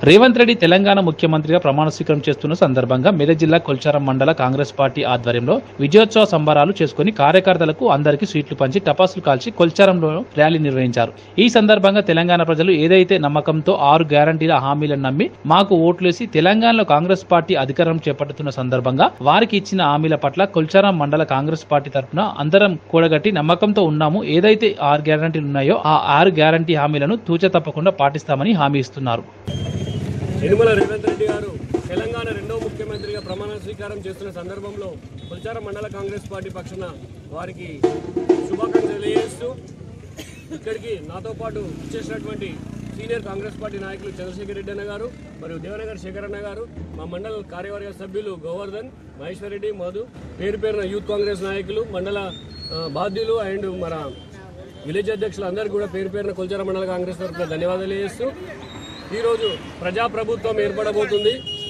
రేవంత్ రెడ్డి తెలంగాణ ముఖ్యమంత్రిగా ప్రమాణ స్వీకారం చేస్తున్న సందర్భంగా మెదక్ జిల్లా కొల్చారం మండల కాంగ్రెస్ పార్టీ ఆధ్వర్యంలో విజయోత్సవ సంబరాలు చేసుకుని కార్యకర్తలకు అందరికీ స్వీట్లు పంచి టపాసులు కాల్చి కొల్చారంలో ర్యాలీ నిర్వహించారు ఈ సందర్భంగా తెలంగాణ ప్రజలు ఏదైతే నమ్మకంతో ఆరు గ్యారంటీల హామీలను నమ్మి మాకు ఓట్లేసి తెలంగాణలో కాంగ్రెస్ పార్టీ అధికారం చేపడుతున్న సందర్భంగా వారికి ఇచ్చిన హామీల పట్ల కొల్చారం మండల కాంగ్రెస్ పార్టీ తరఫున అందరం కూడగట్టి నమ్మకంతో ఉన్నాము ఏదైతే ఆరు గ్యారంటీలు ఉన్నాయో ఆ ఆరు గ్యారంటీ హామీలను తూచ తప్పకుండా పాటిస్తామని హామీ ఇస్తున్నారు యనుమల రేవంత్ రెడ్డి గారు తెలంగాణ రెండవ ముఖ్యమంత్రిగా ప్రమాణ స్వీకారం చేస్తున్న సందర్భంలో పుల్చార మండల కాంగ్రెస్ పార్టీ పక్షాన వారికి శుభాకాంక్షలు తెలియజేస్తూ ఇక్కడికి నాతో పాటు ఇచ్చేసినటువంటి సీనియర్ కాంగ్రెస్ పార్టీ నాయకులు చంద్రశేఖర్ రెడ్డి అన్న గారు మరియు దేవనగర్ శేఖర్ అన్న గారు మా మండల కార్యవర్గ సభ్యులు గోవర్ధన్ మహేశ్వర్ రెడ్డి మధు పేరు పేరున యూత్ కాంగ్రెస్ నాయకులు మండల ఆ, బాధ్యులు అండ్ మన విలేజ్ అధ్యక్షులు అందరికీ కూడా పేరు పేరున కొల్చార మండల కాంగ్రెస్ తరఫున ధన్యవాదాలు తెలియజేస్తూ ఈరోజు ప్రజాప్రభుత్వం ఏర్పడబోతుంది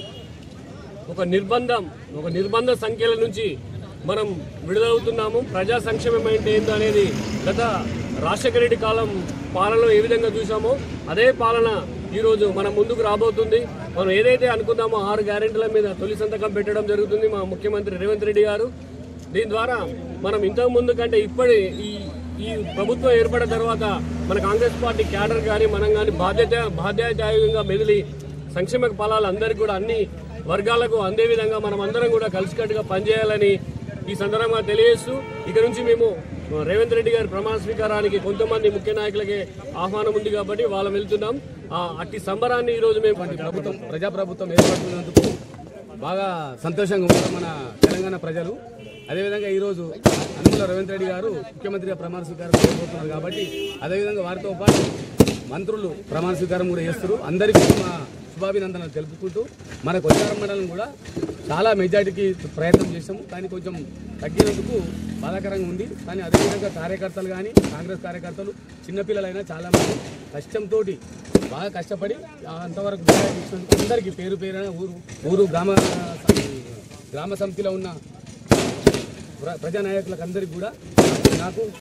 ఒక నిర్బంధం ఒక నిర్బంధ సంఖ్యల నుంచి మనం విడుదలవుతున్నాము ప్రజా సంక్షేమం అంటే ఏంటో అనేది గత రాజశేఖర రెడ్డి కాలం పాలనలో ఏ విధంగా చూసామో అదే పాలన ఈరోజు మన ముందుకు రాబోతుంది మనం ఏదైతే అనుకుందామో ఆరు గ్యారెంటీల మీద తొలి సంతకం పెట్టడం జరుగుతుంది మా ముఖ్యమంత్రి రేవంత్ రెడ్డి గారు దీని ద్వారా మనం ఇంతకు ముందు కంటే ఇప్పటి ఈ ఈ ప్రభుత్వం ఏర్పడిన తర్వాత మన కాంగ్రెస్ పార్టీ క్యాడర్ కానీ మనం కానీ బాధ్యత బాధ్యతాయుతంగా మెదిలి సంక్షేమ ఫలాలు అందరికీ కూడా అన్ని వర్గాలకు అందే విధంగా మనం అందరం కూడా కలిసికట్టుగా పనిచేయాలని ఈ సందర్భంగా తెలియజేస్తూ ఇక నుంచి మేము రేవంత్ రెడ్డి గారి ప్రమాణ స్వీకారానికి కొంతమంది ముఖ్య నాయకులకే ఆహ్వానం ఉంది కాబట్టి వాళ్ళం వెళ్తున్నాం ఆ అట్టి సంబరాన్ని ఈ రోజు మేము ప్రభుత్వం ప్రజాప్రభుత్వం ఏర్పడుతున్నందుకు బాగా సంతోషంగా ఉన్నారు మన తెలంగాణ ప్రజలు అదేవిధంగా ఈరోజు అనుమల రేవంత్ రెడ్డి గారు ముఖ్యమంత్రిగా ప్రమాణ స్వీకారం చేయబోతున్నారు కాబట్టి అదేవిధంగా వారితో పాటు మంత్రులు ప్రమాణ స్వీకారం కూడా చేస్తారు అందరికీ మా శుభాభినందనలు తెలుపుకుంటూ మన కొచ్చారం మండలం కూడా చాలా మెజార్టీకి ప్రయత్నం చేశాము కానీ కొంచెం తగ్గినందుకు బాధాకరంగా ఉంది కానీ అదేవిధంగా కార్యకర్తలు కానీ కాంగ్రెస్ కార్యకర్తలు చిన్నపిల్లలైనా చాలామంది కష్టంతో బాగా కష్టపడి ఆ అంతవరకు మెజారిటీ ఇచ్చినందుకు అందరికీ పేరు పేరున ఊరు ఊరు గ్రామ గ్రామ సమితిలో ఉన్న ప్ర- ప్రజానాయకులకు అందరికీ కూడా నాకు